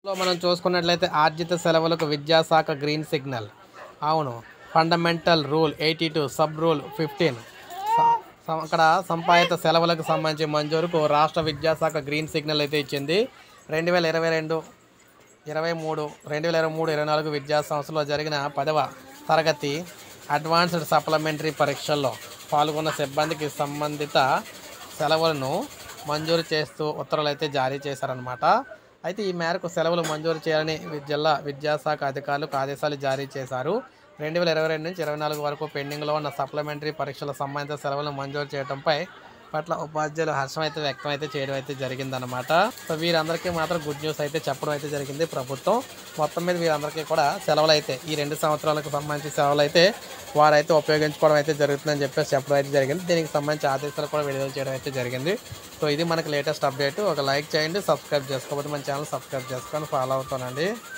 లో మనం చూసుకున్నట్లయితే ఆర్జిత సెలవులకు విద్యాశాఖ గ్రీన్ సిగ్నల్ అవును fundamental rule eighty two sub rule fifteen అక్కడ సంపాదిత సెలవులకు సంబంధించి మంజూరుకు రాష్ట్ర విద్యాశాఖ గ్రీన్ సిగ్నల్ అయితే ఇచ్చింది రెండు వేల ఇరవై రెండు ఇరవై మూడు రెండు వేల ఇరవై మూడు ఇరవై నాలుగు విద్యా సంవత్సరంలో జరిగిన పదవ తరగతి అడ్వాన్స్డ్ సప్లిమెంటరీ పరీక్షల్లో పాల్గొన్న సిబ్బందికి సంబంధిత సెలవులను మంజూరు చేస్తూ ఉత్తర్వులు అయితే జారీ చేశారనమాట అయితే ఈ మేరకు సెలవులు మంజూరు చేయాలని వి- జిల్లా విద్యాశాఖ అధికారులకు ఆదేశాలు జారీ చేశారు రెండు వేల ఇరవై రెండు నుంచి ఇరవై నాలుగు వరకు పెండింగ్లో ఉన్న సప్లిమెంటరీ పరీక్షల సంబంధిత సెలవులను మంజూరు చేయడంపై పట్ల ఉపాధ్యాయులు హర్షం అయితే వ్యక్తం అయితే చేయడం అయితే జరిగిందనమాట సో వీరందరికీ మాత్రం గుడ్ న్యూస్ అయితే చెప్పడం అయితే జరిగింది ప్రభుత్వం మొత్తం మీద వీరందరికీ కూడా సెలవులు అయితే ఈ రెండు సంవత్సరాలకు సంబంధించి సెలవులు అయితే వారైతే ఉపయోగించుకోవడం అయితే జరుగుతుందని చెప్పేసి చెప్పడం అయితే జరిగింది దీనికి సంబంధించి ఆదేశాలు కూడా విడుదల చేయడం అయితే జరిగింది సో ఇది మనకి లేటెస్ట్ అప్డేట్ ఒక లైక్ చేయండి సబ్స్క్రైబ్ చేసుకోకపోతే మన ఛానల్ సబ్స్క్రైబ్ చేసుకొని ఫాలో అవుతానండి